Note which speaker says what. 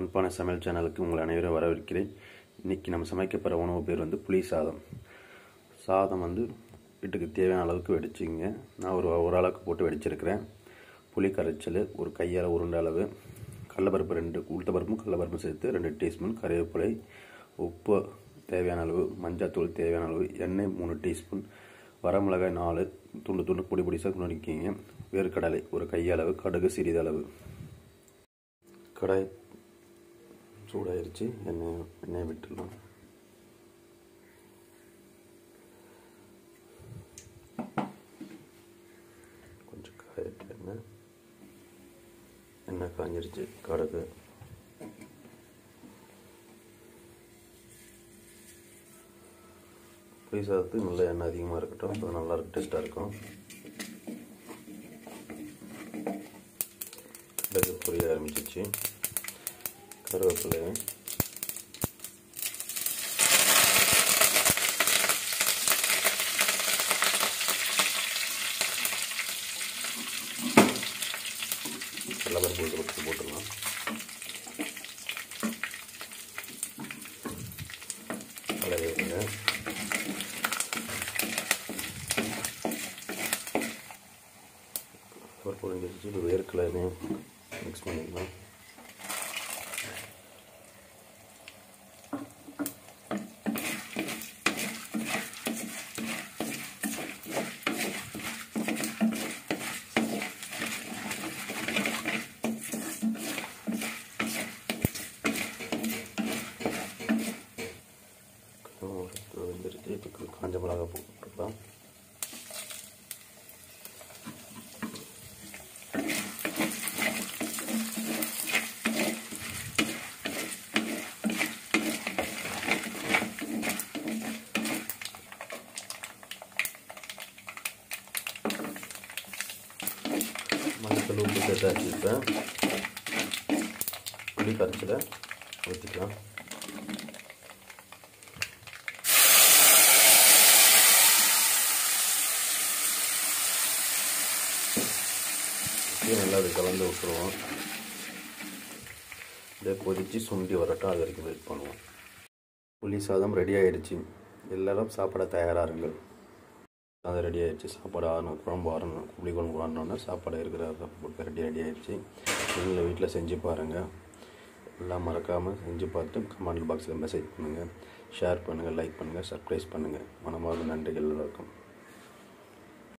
Speaker 1: மண்பானை சமையல் சேனலுக்கு உங்கள் அனைவரும் வரவேற்கிறேன் இன்றைக்கி நம்ம சமைக்க போகிற உணவு பேர் வந்து புளி சாதம் சாதம் வந்து வீட்டுக்கு தேவையான அளவுக்கு வெடிச்சிங்க நான் ஒரு ஒரு அளவுக்கு போட்டு வெடிச்சிருக்கிறேன் புளி கரைச்சல் ஒரு கையால் உருண்டை அளவு கடலப்பருப்பு ரெண்டு உளுத்தப்பருப்பும் கடலப்பருப்பும் சேர்த்து ரெண்டு டீஸ்பூன் கறிவேப்பிலை உப்பு தேவையான அளவு மஞ்சள்தூள் தேவையான அளவு எண்ணெய் மூணு டீஸ்பூன் வரமிளகாய் நாலு துண்டு துண்டு பொடி பொடிசாக நறுக்கிங்க வேர்க்கடலை ஒரு கையளவு கடுகு சிறிதளவு கடாய் சூடாயிருச்சு எண்ணெய் எண்ணெய் விட்டுடலாம் கொஞ்சம் காயட்டு எண்ணெய் எண்ணெய் காஞ்சிருச்சு கடுகு புளி சாதத்துக்கு நல்ல எண்ணெய் அதிகமாக இருக்கட்டும் அப்போ நல்லா இருக்கும் டேஸ்ட்டாக இருக்கும் கடுகு பொரிய ஆரம்பிச்சிச்சு கருவேப்பிலை கடலப்பருப்பு போட்டு போட்டுடலாம் கருவேப்பிலை ஒரு பொரிஞ்சிருச்சு இப்போ வேர்க்கலையும் மிக்ஸ் பண்ணிக்கலாம் வந்துருச்சு இப்போ காஞ்ச மிளகா போட்டுக்கலாம் மஞ்சள் உப்பு சேர்த்தாச்சு இப்போ புளி கரைச்சல ஊற்றிக்கலாம் நல்லா அது கலந்து விட்டுருவோம் இதை கொதித்து சுண்டி வரட்டும் அது வரைக்கும் வெயிட் பண்ணுவோம் புளி சாதம் ரெடி ஆயிடுச்சு எல்லாரும் சாப்பிட தயாராகுங்கள் அது ரெடி ஆயிடுச்சு சாப்பாடு ஆறணும் குழம்பு ஆறணும் புளி குழம்பு ஆறணுன்னா சாப்பாடு இருக்கிற போட்டு ரெடி ரெடி ஆயிடுச்சு நீங்களும் வீட்டில் செஞ்சு பாருங்கள் எல்லாம் மறக்காமல் செஞ்சு பார்த்து கமெண்ட் பாக்ஸில் மெசேஜ் பண்ணுங்கள் ஷேர் பண்ணுங்கள் லைக் பண்ணுங்கள் சப்ஸ்கிரைப் பண்ணுங்கள் மனமார்ந்த நன்றிகள் எல்லாருக்கும்